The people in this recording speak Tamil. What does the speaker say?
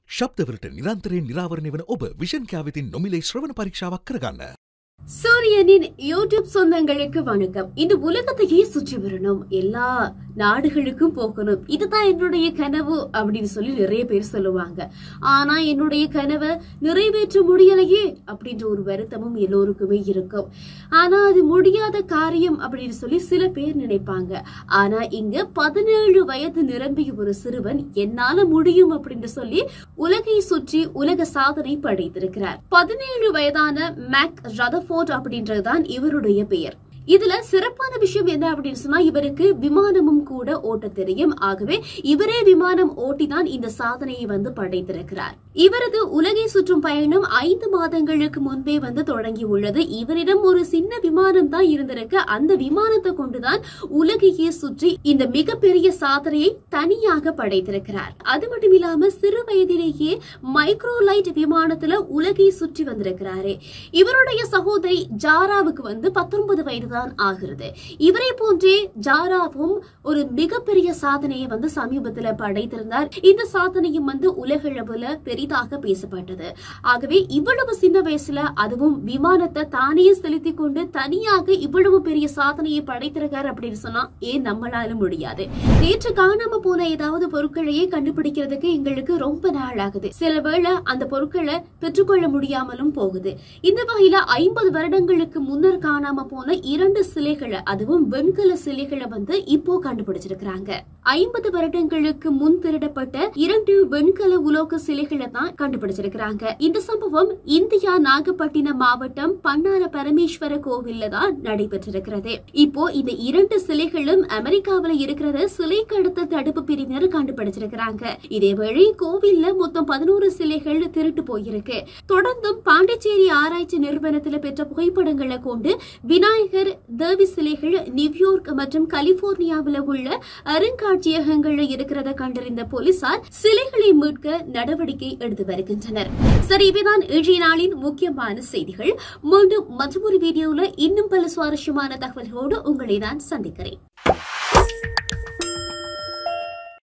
ශබ්දවලට නිරන්තරයෙන් නිරාවරණය වන ඔබ විෂන් කෑවිතින් නොමිලේ ශ්‍රවණ පරීක්ෂාවක් කරගන්න. சூரியனின் யூடியூப் சொந்தங்களுக்கு வணக்கம் இந்த உலகத்தையே சுற்றி வரணும் எல்லா நாடுகளுக்கும் போகணும் இதுதான் என்னுடைய கனவு அப்படின்னு சொல்லி நிறைய பேர் சொல்லுவாங்க ஆனா என்னுடைய கனவை நிறைவேற்ற முடியலையே அப்படின்ற ஒரு வருத்தமும் எல்லோருக்குமே இருக்கும் ஆனா அது முடியாத காரியம் அப்படின்னு சொல்லி சில பேர் நினைப்பாங்க ஆனா இங்க பதினேழு வயது நிரம்பிய ஒரு சிறுவன் என்னால முடியும் அப்படின்னு சொல்லி உலகை சுற்றி உலக சாதனை படைத்திருக்கிறார் பதினேழு வயதான மேக் ரதஃபோர்ட் அப்படின்றதுதான் இவருடைய பெயர் இதுல சிறப்பான விஷயம் என்ன அப்படின்னு சொன்னா இவருக்கு விமானமும் கூட ஓட்ட தெரியும் ஆகவே இவரே விமானம் ஓட்டிதான் இந்த சாதனையை வந்து படைத்திருக்கிறார் இவரது உலகை சுற்றும் பயணம் ஐந்து மாதங்களுக்கு முன்பே வந்து தொடங்கி உள்ளது இவரிடம் ஒரு சின்ன விமானம் தான் இருந்திருக்கு அந்த விமானத்தை கொண்டுதான் உலகையே சுற்றி இந்த மிகப்பெரிய சாதனையை தனியாக படைத்திருக்கிறார் அது மட்டும் இல்லாம சிறு வயதிலேயே மைக்ரோலைட் விமானத்துல உலகை சுற்றி வந்திருக்கிறாரு இவருடைய சகோதரி ஜாராவுக்கு வந்து பத்தொன்பது வயதுதான் ஆகிறது இவரை போன்றே ஜாராவும் ஒரு மிகப்பெரிய சாதனையை வந்து சமீபத்துல படைத்திருந்தார் இந்த சாதனையும் வந்து உலகளவுல பெரிதாக பேசப்பட்டது ஆகவே இவ்வளவு சின்ன வயசுல அதுவும் விமானத்தை தானே செலுத்தி கொண்டு தனியாக இவ்வளவு பெரிய சாதனையை படைத்திருக்காரு அப்படின்னு சொன்னா ஏன் நம்மளால முடியாது நேற்று காணாம போன ஏதாவது பொருட்களையே கண்டுபிடிக்கிறதுக்கு எங்களுக்கு ரொம்ப நாள் ஆகுது சில வேளை அந்த பொருட்களை பெற்றுக்கொள்ள முடியாமலும் போகுது இந்த வகையில ஐம்பது வருடங்களுக்கு முன்னர் காணாம போன இரண்டு சிலைகளை அதுவும் வெண்கல சிலைகளை வந்து இப்போ கண்டுபிடிச்சிருக்கிறாங்க ஐம்பது வருடங்களுக்கு முன் திருடப்பட்ட இரண்டு வெண்கல உலோக சிலைகளை தான் கண்டுபிடிச்சிருக்கிறாங்க இந்த சம்பவம் இந்தியா நாகப்பட்டினம் மாவட்டம் பன்னார பரமேஸ்வர கோவில்ல தான் நடைபெற்றிருக்கிறது இப்போ இந்த இரண்டு சிலைகளும் அமெரிக்காவில இருக்கிறத சிலை கடத்த தடுப்பு பிரிவினர் கண்டுபிடிச்சிருக்கிறாங்க இதேவேளை கோவில்ல மொத்தம் பதினோரு சிலைகள் திருட்டு போயிருக்கு தொடர்ந்தும் பாண்டிச்சேரி ஆராய்ச்சி நிறுவனத்துல பெற்ற புகைப்படங்களை கொண்டு விநாயகர் தேவி சிலைகள் நியூயார்க் மற்றும் கலிபோர்னியாவில் உள்ள அருங்காட்சியகங்கள்ல இருக்கிறத கண்டறிந்த போலீசார் சிலைகளை மீட்க நடவடிக்கை எடுத்து வருகின்றனர் சரி இவைதான் இன்றைய நாளின் முக்கியமான செய்திகள் மீண்டும் மற்றொரு வீடியோல இன்னும் பல சுவாரஸ்யமான தகவல்களோடு உங்களை நான் சந்திக்கிறேன்